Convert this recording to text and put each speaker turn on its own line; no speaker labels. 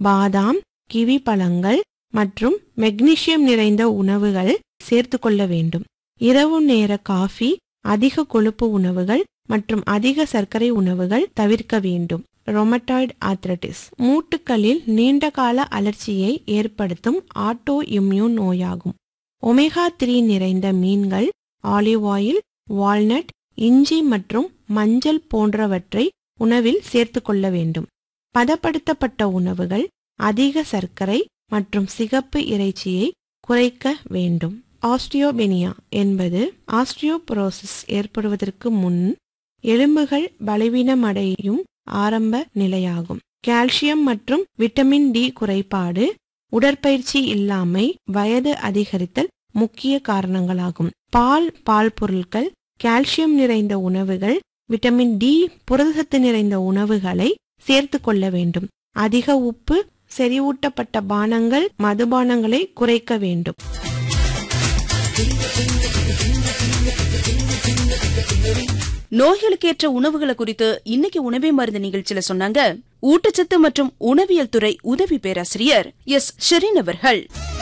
பாதாம் கிவி பழங்கள் மற்றும் மெக்னீசியம் நிறைந்த உணவுகள் சேர்த்து கொள்ள வேண்டும் இரவு நேர காஃபி அதிக கொழுப்பு உணவுகள் மற்றும் அதிக சர்க்கரை உணவுகள் தவிர்க்க வேண்டும் ரொமட்டாய்டு ஆத்ரட்டிஸ் மூட்டுகளில் நீண்டகால அலர்ச்சியை ஏற்படுத்தும் ஆட்டோ இம்யூன் நோயாகும் ஒமேகா த்ரீ நிறைந்த மீன்கள் ஆலிவ் ஆயில் வால்நட் இஞ்சி மற்றும் மஞ்சள் போன்றவற்றை உணவில் சேர்த்து கொள்ள வேண்டும் பதப்படுத்தப்பட்ட உணவுகள் அதிக சர்க்கரை மற்றும் சிகப்பு இறைச்சியை குறைக்க வேண்டும் ஆஸ்டியோபெனியா என்பது ஆஸ்டியோபரோசிஸ் ஏற்படுவதற்கு முன் எலும்புகள் பலவீனமடையும் ஆரம்ப நிலையாகும் கால்சியம் மற்றும் விட்டமின் டி குறைபாடு உடற்பயிற்சி இல்லாமை வயது அதிகரித்தல் முக்கிய காரணங்களாகும் பால் பால் பொருட்கள் கால்சியம் நிறைந்த உணவுகள் விட்டமின் டி புரதசத்து நிறைந்த உணவுகளை சேர்த்து கொள்ள வேண்டும் அதிக உப்பு செறிவூட்டப்பட்ட பானங்கள் மதுபானங்களை குறைக்க வேண்டும்
நோய்களுக்கேற்ற உணவுகளை குறித்து இன்னைக்கு உணவே மருந்து நிகழ்ச்சியில சொன்னாங்க ஊட்டச்சத்து மற்றும் உணவியல் துறை உதவி பேராசிரியர் எஸ் ஷெரீன் அவர்கள்